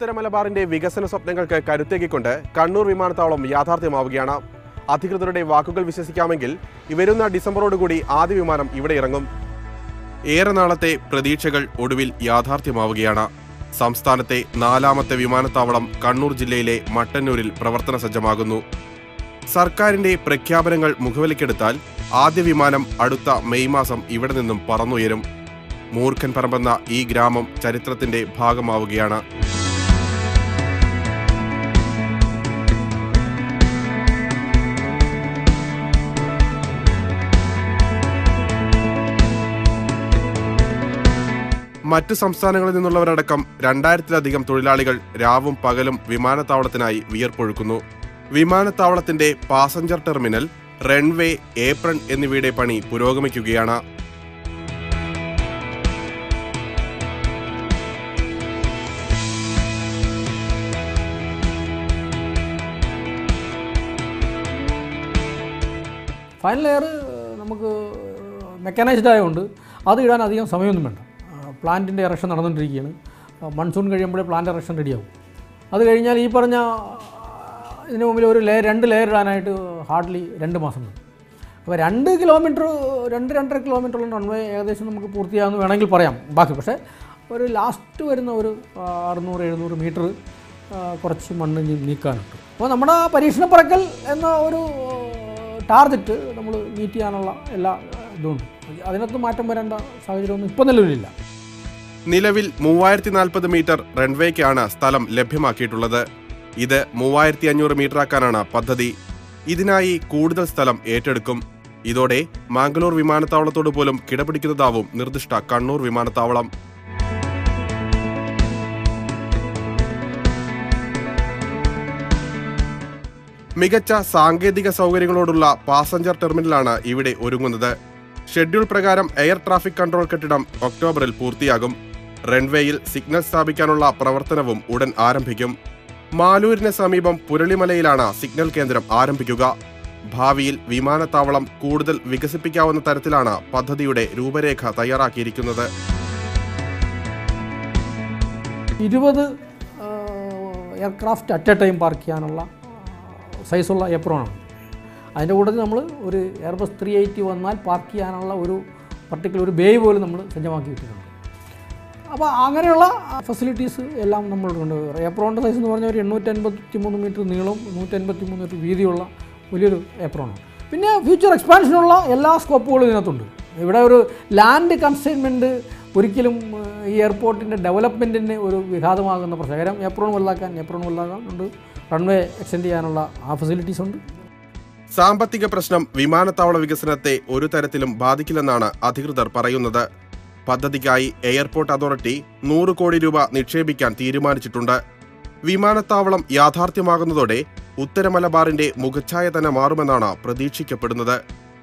ഉത്തര മലബാറിന്റെ വികസന സ്വപ്നങ്ങൾക്ക് കരുത്തേകിക്കൊണ്ട് കണ്ണൂർ വിമാനത്താവളം യാഥാർത്ഥ്യമാവുകയാണ് അധികൃതരുടെ വാക്കുകൾ വിശ്വസിക്കാമെങ്കിൽ വരുന്ന ഡിസംബറോടുകൂടി ആദ്യ വിമാനം ഇവിടെ ഇറങ്ങും ഏറെ നാളത്തെ പ്രതീക്ഷകൾ ഒടുവിൽ യാഥാർത്ഥ്യമാവുകയാണ് സംസ്ഥാനത്തെ നാലാമത്തെ വിമാനത്താവളം കണ്ണൂർ ജില്ലയിലെ മട്ടന്നൂരിൽ പ്രവർത്തന സജ്ജമാകുന്നു സർക്കാരിന്റെ പ്രഖ്യാപനങ്ങൾ മുഖവിലക്കെടുത്താൽ ആദ്യ വിമാനം അടുത്ത മെയ് മാസം ഇവിടെ നിന്നും പറന്നുയരും മൂർഖൻ പറമ്പെന്ന ഈ ഗ്രാമം ചരിത്രത്തിന്റെ ഭാഗമാവുകയാണ് മറ്റു സംസ്ഥാനങ്ങളിൽ നിന്നുള്ളവരടക്കം രണ്ടായിരത്തിലധികം തൊഴിലാളികൾ രാവും പകലും വിമാനത്താവളത്തിനായി വിയർപ്പൊഴുക്കുന്നു വിമാനത്താവളത്തിന്റെ പാസഞ്ചർ ടെർമിനൽ റൺവേ ഏപ്രൺ എന്നിവയുടെ പണി പുരോഗമിക്കുകയാണ് ഫൈനൽ ലെയർ നമുക്ക് മെക്കാനൈസ്ഡ് ആയതുകൊണ്ട് അത് ഇടാൻ അധികം സമയമൊന്നും വേണ്ട പ്ലാന്റിൻ്റെ ഇറക്ഷൻ നടന്നുകൊണ്ടിരിക്കുകയാണ് മൺസൂൺ കഴിയുമ്പോഴേ പ്ലാന്റ് ഇറക്ഷൻ റെഡിയാവും അത് കഴിഞ്ഞാൽ ഈ പറഞ്ഞ ഇതിന് മുമ്പിൽ ഒരു ലെയർ രണ്ട് ലെയർ ഇടാനായിട്ട് ഹാർഡ്ലി രണ്ട് മാസം വേണം അപ്പോൾ രണ്ട് കിലോമീറ്റർ രണ്ട് രണ്ടര കിലോമീറ്ററുള്ള റൺവേ ഏകദേശം നമുക്ക് പൂർത്തിയാകുമെന്ന് വേണമെങ്കിൽ പറയാം ബാക്കി പക്ഷേ ഒരു ലാസ്റ്റ് വരുന്ന ഒരു ആ, അറുന്നൂറ് എഴുന്നൂറ് മീറ്റർ കുറച്ച് മണ്ണ് ഇനി നീക്കാനുണ്ട് അപ്പോൾ നമ്മുടെ പരീക്ഷണ പറക്കൽ എന്ന ഒരു ടാർഗറ്റ് നമ്മൾ മീറ്റ് ചെയ്യാനുള്ള എല്ലാ ഇതുണ്ട് അതിനകത്ത് മാറ്റം വരേണ്ട സാഹചര്യമൊന്നും ഇപ്പോൾ നിലവിലില്ല നിലവിൽ മൂവായിരത്തി നാൽപ്പത് മീറ്റർ റൺവേക്കാണ് സ്ഥലം ലഭ്യമാക്കിയിട്ടുള്ളത് ഇത് മൂവായിരത്തി അഞ്ഞൂറ് മീറ്റർ ആക്കാനാണ് പദ്ധതി ഇതിനായി കൂടുതൽ സ്ഥലം ഏറ്റെടുക്കും ഇതോടെ മാംഗ്ലൂർ വിമാനത്താവളത്തോട് പോലും കിടപിടിക്കുന്നതാവും നിർദ്ദിഷ്ട കണ്ണൂർ വിമാനത്താവളം മികച്ച സാങ്കേതിക സൗകര്യങ്ങളോടുള്ള പാസഞ്ചർ ടെർമിനലാണ് ഇവിടെ ഒരുങ്ങുന്നത് ഷെഡ്യൂൾ പ്രകാരം എയർ ട്രാഫിക് കൺട്രോൾ കെട്ടിടം ഒക്ടോബറിൽ പൂർത്തിയാകും റൺവേയിൽ സിഗ്നൽ സ്ഥാപിക്കാനുള്ള പ്രവർത്തനവും ഉടൻ ആരംഭിക്കും മാലൂരിന് സമീപം പുരളിമലയിലാണ് സിഗ്നൽ കേന്ദ്രം ആരംഭിക്കുക ഭാവിയിൽ വിമാനത്താവളം കൂടുതൽ വികസിപ്പിക്കാവുന്ന തരത്തിലാണ് പദ്ധതിയുടെ രൂപരേഖ തയ്യാറാക്കിയിരിക്കുന്നത് ഇരുപത് aircraft at a time park ചെയ്യാനുള്ള സൈസുള്ള എപ്രോണാണ് അതിൻ്റെ കൂട്ടത്തിൽ നമ്മൾ ഒരു എയർബസ് ത്രീ എയ്റ്റി വന്നാൽ പാർക്ക് ചെയ്യാനുള്ള ഒരു പർട്ടിക്കുലർ ഒരു ബേ പോലും നമ്മൾ സജ്ജമാക്കി ഇട്ടിട്ടുണ്ട് അപ്പോൾ അങ്ങനെയുള്ള ഫെസിലിറ്റീസ് എല്ലാം നമ്മളുണ്ട് ഏപ്രോണിൻ്റെ സൈസ് എന്ന് പറഞ്ഞാൽ ഒരു എണ്ണൂറ്റി അൻപത്തി മൂന്ന് മീറ്റർ നീളവും നൂറ്റി അൻപത്തി മൂന്ന് മീറ്റർ വീതിയുള്ള വലിയൊരു ഏപ്രോണാണ് പിന്നെ ഫ്യൂച്ചർ എക്സ്പാൻഷനുള്ള എല്ലാ സ്കോപ്പുകളും ഇതിനകത്തുണ്ട് ഇവിടെ ഒരു ലാൻഡ് കൺസൈൻമെൻറ്റ് ഒരിക്കലും ഏഹ്, ഈ എയർപോർട്ടിൻ്റെ ഡെവലപ്മെൻറ്റിന് ഒരു വിഘാതമാകുന്ന പ്രശ്നം കാരണം ഏപ്രോൺ വലുതാക്കാൻ ഏപ്രോൺ വലുതാക്കാൻ ഉണ്ട് റൺവേ എക്സ്റ്റെൻഡ് ചെയ്യാനുള്ള ആ ഫെസിലിറ്റീസ് ഉണ്ട് സാമ്പത്തിക പ്രശ്നം വിമാനത്താവള വികസനത്തെ ഒരു തരത്തിലും ബാധിക്കില്ലെന്നാണ് അധികൃതർ പറയുന്നത് പദ്ധതിക്കായി എയർപോർട്ട് അതോറിറ്റി നൂറ് കോടി രൂപ നിക്ഷേപിക്കാൻ തീരുമാനിച്ചിട്ടുണ്ട് വിമാനത്താവളം യാഥാർത്ഥ്യമാകുന്നതോടെ ഉത്തര മലബാറിന്റെ മുഖച്ഛായ തന്നെ മാറുമെന്നാണ് പ്രതീക്ഷിക്കപ്പെടുന്നത്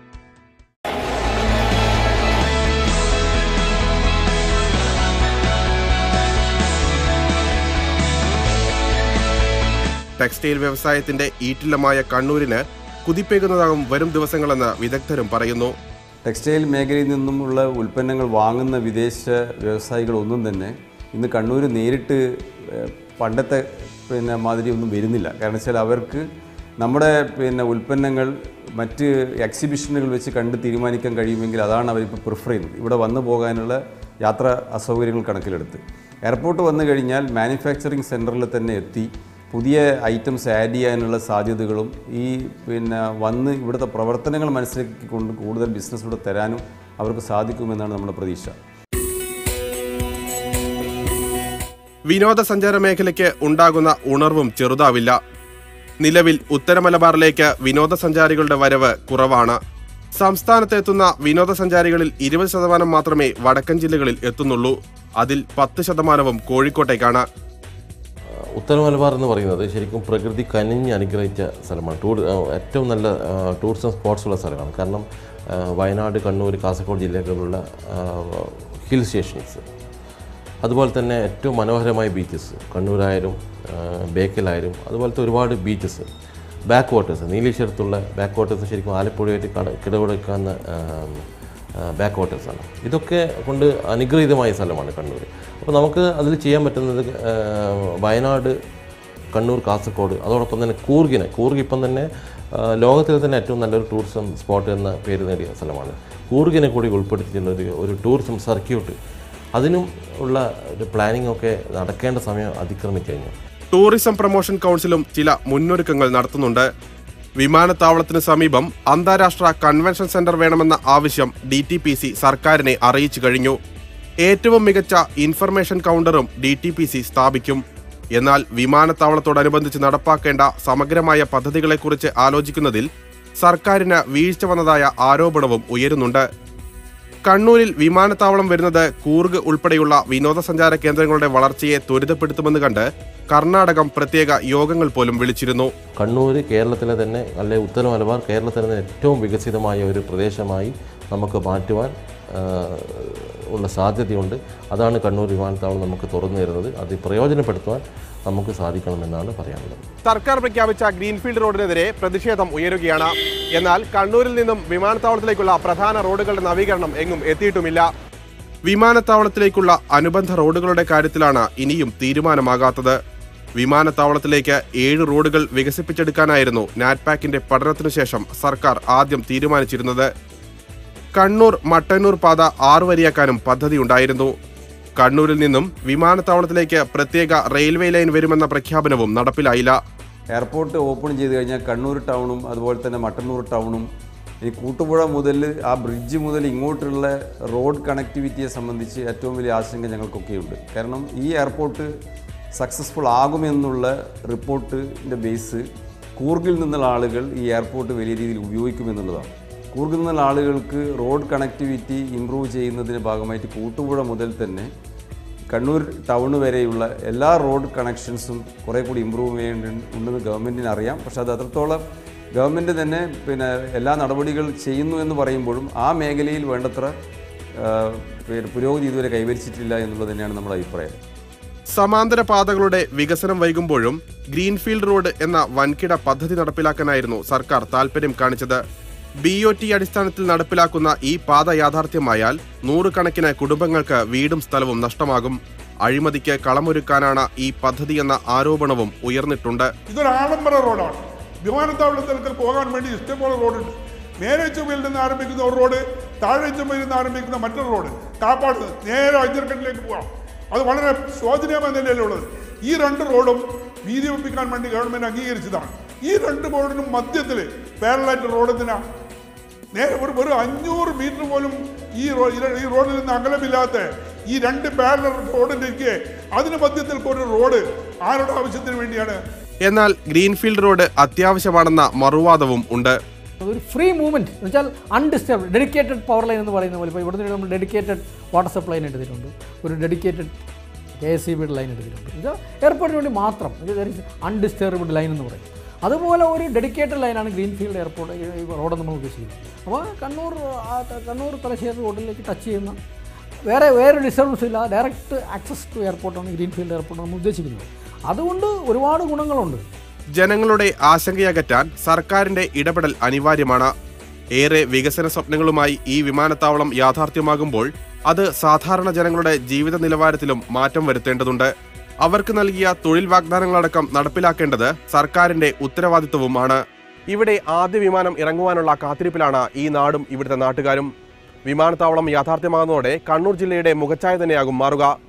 ടെക്സ്റ്റൈൽ വ്യവസായത്തിന്റെ ഈറ്റില്ലമായ കണ്ണൂരിന് കുതിപ്പേകുന്നതാകും വരും ദിവസങ്ങളെന്ന് വിദഗ്ധരും പറയുന്നു ടെക്സ്റ്റൈൽ മേഖലയിൽ നിന്നുമുള്ള ഉൽപ്പന്നങ്ങൾ വാങ്ങുന്ന വിദേശ വ്യവസായികളൊന്നും തന്നെ ഇന്ന് കണ്ണൂർ നേരിട്ട് ഏഹ്, പണ്ടത്തെ പിന്നെ മാതിരി ഒന്നും വരുന്നില്ല കാരണം വെച്ചാൽ അവർക്ക് നമ്മുടെ പിന്നെ ഉൽപ്പന്നങ്ങൾ മറ്റ് എക്സിബിഷനുകൾ വെച്ച് കണ്ട് തീരുമാനിക്കാൻ കഴിയുമെങ്കിൽ അതാണ് അവരിപ്പോൾ പ്രിഫർ ചെയ്യുന്നത് ഇവിടെ വന്നു പോകാനുള്ള യാത്രാ അസൗകര്യങ്ങൾ കണക്കിലെടുത്ത് എയർപോർട്ട് വന്നു കഴിഞ്ഞാൽ മാനുഫാക്ചറിങ് സെൻറ്ററിൽ തന്നെ എത്തി പുതിയ ഐറ്റംസ് ആഡ് ചെയ്യാനുള്ള സാധ്യതകളും ഈ പിന്നെ വന്ന് ഇവിടുത്തെ പ്രവർത്തനങ്ങൾ മനസ്സിലാക്കിക്കൊണ്ട് കൂടുതൽ ബിസിനസ് ഇവിടെ തരാനും അവർക്ക് സാധിക്കുമെന്നാണ് നമ്മുടെ പ്രതീക്ഷ വിനോദസഞ്ചാര മേഖലയ്ക്ക് ഉണ്ടാകുന്ന ഉണർവും ചെറുതാവില്ല നിലവിൽ ഉത്തര മലബാറിലേക്ക് വിനോദസഞ്ചാരികളുടെ വരവ് കുറവാണ് സംസ്ഥാനത്തെത്തുന്ന വിനോദസഞ്ചാരികളിൽ ഇരുപത് ശതമാനം മാത്രമേ വടക്കൻ ജില്ലകളിൽ എത്തുന്നുള്ളൂ അതിൽ പത്ത് ശതമാനവും കോഴിക്കോട്ടേക്കാണ് ഉത്തര മലബാർ എന്ന് പറയുന്നത് ശരിക്കും പ്രകൃതി കനിഞ്ഞ് അനുഗ്രഹിച്ച സ്ഥലമാണ് ടൂർ ആ, ഏറ്റവും നല്ല ആ, ടൂറിസം സ്പോട്ട്സ് ഉള്ള സ്ഥലമാണ് കാരണം ആ, വയനാട് കണ്ണൂർ കാസർഗോഡ് ജില്ലകളിലുള്ള ആ, ഹിൽ സ്റ്റേഷൻസ് അതുപോലെ തന്നെ ഏറ്റവും മനോഹരമായ ബീച്ചസ് കണ്ണൂരായാലും ആ, ബേക്കലായാലും അതുപോലത്തെ ഒരുപാട് ബീച്ചസ് ബാക്ക് വാട്ടേഴ്സ് നീലീശ്വരത്തുള്ള ബാക്ക് വാട്ടേഴ്സ് ശരിക്കും ആലപ്പുഴയായിട്ട് കട കിടപിടിക്കാവുന്ന ആ, ബാക്ക് വാട്ടേഴ്സാണ് ഇതൊക്കെ കൊണ്ട് അനുഗ്രഹീതമായ സ്ഥലമാണ് കണ്ണൂർ അപ്പോൾ നമുക്ക് അതിൽ ചെയ്യാൻ പറ്റുന്നത് ആ, വയനാട് കണ്ണൂർ കാസർഗോഡ് അതോടൊപ്പം തന്നെ കൂർഗിനെ കൂർഗ് ഇപ്പം തന്നെ ആ, ലോകത്തിലെ തന്നെ ഏറ്റവും നല്ലൊരു ടൂറിസം സ്പോട്ട് എന്ന പേര് നേടിയ സ്ഥലമാണ് കൂർഗിനെ കൂടി ഉൾപ്പെടുത്തിയിട്ടുള്ള ഒരു ഒരു ടൂറിസം സർക്യൂട്ട് അതിനും ഉള്ള ഒരു പ്ലാനിംഗ് ഒക്കെ നടക്കേണ്ട സമയം അതിക്രമിക്കഴിഞ്ഞു ടൂറിസം പ്രൊമോഷൻ കൗൺസിലും ചില മുന്നൊരുക്കങ്ങൾ നടത്തുന്നുണ്ട് വിമാനത്താവളത്തിന് സമീപം അന്താരാഷ്ട്ര കൺവെൻഷൻ സെന്റർ വേണമെന്ന ആവശ്യം ഡി ടി പി സി സർക്കാരിനെ അറിയിച്ചു കഴിഞ്ഞു ഏറ്റവും മികച്ച ഇൻഫർമേഷൻ കൗണ്ടറും ഡി ടി പി സി സ്ഥാപിക്കും എന്നാൽ വിമാനത്താവളത്തോടനുബന്ധിച്ച് നടപ്പാക്കേണ്ട സമഗ്രമായ പദ്ധതികളെക്കുറിച്ച് ആലോചിക്കുന്നതിൽ സർക്കാരിന് വീഴ്ച വന്നതായ ആരോപണവും ഉയരുന്നുണ്ട് കണ്ണൂരിൽ വിമാനത്താവളം വരുന്നത് കൂർഗ് ഉൾപ്പെടെയുള്ള വിനോദസഞ്ചാര കേന്ദ്രങ്ങളുടെ വളർച്ചയെ ത്വരിതപ്പെടുത്തുമെന്ന് കണ്ട് കർണാടകം പ്രത്യേക യോഗങ്ങൾ പോലും വിളിച്ചിരുന്നു കണ്ണൂർ കേരളത്തിലെ തന്നെ അല്ലെ ഉത്തര മലബാർ കേരളത്തിലെ തന്നെ ഏറ്റവും വികസിതമായ ഒരു പ്രദേശമായി നമുക്ക് മാറ്റുവാൻ ആ, ഉള്ള സാധ്യതയുണ്ട് അതാണ് കണ്ണൂർ വിമാനത്താവളം നമുക്ക് തുറന്നു തരുന്നത് അത് പ്രയോജനപ്പെടുത്തുവാൻ നമുക്ക് സാധിക്കണമെന്നാണ് പറയാനുള്ളത് സർക്കാർ പ്രഖ്യാപിച്ച ഗ്രീൻഫീൽഡ് റോഡിനെതിരെ പ്രതിഷേധം ഉയരുകയാണ് എന്നാൽ കണ്ണൂരിൽ നിന്നും വിമാനത്താവളത്തിലേക്കുള്ള പ്രധാന റോഡുകളുടെ നവീകരണം എങ്ങും എത്തിയിട്ടുമില്ല വിമാനത്താവളത്തിലേക്കുള്ള അനുബന്ധ റോഡുകളുടെ കാര്യത്തിലാണ് ഇനിയും തീരുമാനമാകാത്തത് വിമാനത്താവളത്തിലേക്ക് ഏഴ് റോഡുകൾ വികസിപ്പിച്ചെടുക്കാനായിരുന്നു നാറ്റ്പാക്കിന്റെ പഠനത്തിനു ശേഷം സർക്കാർ ആദ്യം തീരുമാനിച്ചിരുന്നത് കണ്ണൂർ മട്ടന്നൂർ പാത ആറുവരിയാക്കാനും പദ്ധതിയുണ്ടായിരുന്നു കണ്ണൂരിൽ നിന്നും വിമാനത്താവളത്തിലേക്ക് പ്രത്യേക റെയിൽവേ ലൈൻ വരുമെന്ന പ്രഖ്യാപനവും നടപ്പിലായില്ല എയർപോർട്ട് ഓപ്പൺ ചെയ്ത് കഴിഞ്ഞാൽ കണ്ണൂർ ടൗണും അതുപോലെ തന്നെ മട്ടന്നൂർ ടൗണും ഈ കൂട്ടുപുഴ മുതൽ ആ ബ്രിഡ്ജ് മുതൽ ഇങ്ങോട്ടുള്ള റോഡ് കണക്ടിവിറ്റിയെ സംബന്ധിച്ച് ഏറ്റവും വലിയ ആശങ്ക ഞങ്ങൾക്കൊക്കെയുണ്ട് കാരണം ഈ എയർപോർട്ട് സക്സസ്ഫുൾ ആകുമെന്നുള്ള റിപ്പോർട്ടിൻ്റെ ബേസ് കൂർഗിൽ നിന്നുള്ള ആളുകൾ ഈ എയർപോർട്ട് വലിയ രീതിയിൽ ഉപയോഗിക്കുമെന്നുള്ളതാണ് കൂർഗിൽ നിന്നുള്ള ആളുകൾക്ക് റോഡ് കണക്ടിവിറ്റി ഇമ്പ്രൂവ് ചെയ്യുന്നതിൻ്റെ ഭാഗമായിട്ട് കൂട്ടുപുഴ മുതൽ തന്നെ കണ്ണൂർ ടൗൺ വരെയുള്ള എല്ലാ റോഡ് കണക്ഷൻസും കുറേ കൂടി ഇമ്പ്രൂവ് ചെയ്യേണ്ടി ഉണ്ടെന്ന് ഗവൺമെൻറ്റിന് അറിയാം പക്ഷേ അത് അത്രത്തോളം ഗവൺമെൻറ് തന്നെ പിന്നെ എല്ലാ നടപടികൾ ചെയ്യുന്നു എന്ന് പറയുമ്പോഴും ആ മേഖലയിൽ വേണ്ടത്ര ആ, പിന്നെ പുരോഗതി ഇതുവരെ കൈവരിച്ചിട്ടില്ല എന്നുള്ളത് തന്നെയാണ് നമ്മുടെ അഭിപ്രായം സമാന്തര പാതകളുടെ വികസനം വൈകുമ്പോഴും ഗ്രീൻഫീൽഡ് റോഡ് എന്ന വൻകിട പദ്ധതി നടപ്പിലാക്കാനായിരുന്നു സർക്കാർ താൽപര്യം കാണിച്ചത് ബി ഒ ടി അടിസ്ഥാനത്തിൽ നടപ്പിലാക്കുന്ന ഈ പാത യാഥാർത്ഥ്യമായാൽ നൂറുകണക്കിന് കുടുംബങ്ങൾക്ക് വീടും സ്ഥലവും നഷ്ടമാകും അഴിമതിക്ക് കളമൊരുക്കാനാണ് ഈ പദ്ധതിയെന്ന ആരോപണവും ഉയർന്നിട്ടുണ്ട് ഇതൊരു ആഡംബര റോഡാണ് വിമാനത്താവളത്തിലേക്ക് പോകാൻ വേണ്ടി ഇഷ്ടംപോലെ റോഡുണ്ട് മേലെ ചുമയിൽ നിന്ന് ആരംഭിക്കുന്ന ഒരു റോഡ് താഴെ ചുമയിൽ നിന്ന് ആരംഭിക്കുന്ന മറ്റൊരു റോഡ് കാപ്പാട് നിന്ന് നേരെ അഞ്ചരക്കണ്ടിലേക്ക് പോകാം അത് വളരെ ശോചനീയമായ നിലയിലുള്ളത് ഈ രണ്ട് റോഡും വീതി വെപ്പിക്കാൻ വേണ്ടി ഗവൺമെന്റ് അംഗീകരിച്ചതാണ് ഈ രണ്ട് റോഡിനും മധ്യത്തിൽ പാരലായിട്ട് റോഡെന്തിനാ നേരെ ഒരു ഒരു അഞ്ഞൂറ് മീറ്റർ പോലും ഈ റോ- ഈ ഈ റോഡിൽ നിന്ന് അകലമില്ലാത്ത ഈ രണ്ട് പാരലൽ റോഡിലേക്ക് അതിന് മധ്യത്തിൽ ഒരു റോഡ് ആരുടെ ആവശ്യത്തിന് വേണ്ടിയാണ് എന്നാൽ ഗ്രീൻഫീൽഡ് റോഡ് അത്യാവശ്യമാണെന്ന മറുവാദവും ഉണ്ട് ഒരു ഫ്രീ മൂവ്മെൻറ്റ് എന്ന് വെച്ചാൽ അൺഡിസ്റ്റർബ് ഡെഡിക്കേറ്റഡ് പവർ ലൈൻ എന്ന് പറയുന്ന പോലെ ഇപ്പോൾ ഇവിടുന്ന് നമ്മൾ ഡെഡിക്കേറ്റഡ് വാട്ടർ സപ്ലൈ എടുത്തിട്ടുണ്ട് ഒരു ഡെഡിക്കേറ്റഡ് കെ എസ് സി ബിയുടെ ലൈൻ എടുത്തിട്ടുണ്ട് എന്ന് വെച്ചാൽ എയർപോർട്ടിന് വേണ്ടി മാത്രം അൺഡിസ്റ്റർബ്ഡ് ലൈൻ എന്ന് പറയും അതുപോലെ ഒരു ഡെഡിക്കേറ്റഡ് ലൈനാണ് ഗ്രീൻഫീൽഡ് എയർപോർട്ട് ഈ റോഡ് നമ്മൾ ഉദ്ദേശിക്കുന്നത് അപ്പോൾ കണ്ണൂർ ആ ത- കണ്ണൂർ തലശ്ശേരി റോഡിലേക്ക് ടച്ച് ചെയ്യുന്ന വേറെ വേറെ ഡിസ്റ്റർബൻസ് ഇല്ല ഡയറക്റ്റ് ആക്സസ് ടു എയർപോർട്ടാണ് ഗ്രീൻഫീൽഡ് എയർപോർട്ട് നമ്മൾ ഉദ്ദേശിക്കുന്നത് അതുകൊണ്ട് ഒരുപാട് ഗുണങ്ങളുണ്ട് ജനങ്ങളുടെ ആശങ്കയകറ്റാൻ സർക്കാരിന്റെ ഇടപെടൽ അനിവാര്യമാണ് ഏറെ വികസന സ്വപ്നങ്ങളുമായി ഈ വിമാനത്താവളം യാഥാർത്ഥ്യമാകുമ്പോൾ അത് സാധാരണ ജനങ്ങളുടെ ജീവിത നിലവാരത്തിലും മാറ്റം വരുത്തേണ്ടതുണ്ട് അവർക്ക് നൽകിയ തൊഴിൽ വാഗ്ദാനങ്ങളടക്കം നടപ്പിലാക്കേണ്ടത് സർക്കാരിന്റെ ഉത്തരവാദിത്വവുമാണ് ഇവിടെ ആദ്യ വിമാനം ഇറങ്ങുവാനുള്ള കാത്തിരിപ്പിലാണ് ഈ നാടും ഇവിടുത്തെ നാട്ടുകാരും വിമാനത്താവളം യാഥാർത്ഥ്യമാകുന്നതോടെ കണ്ണൂർ ജില്ലയുടെ മുഖച്ഛായ തന്നെയാകും മാറുക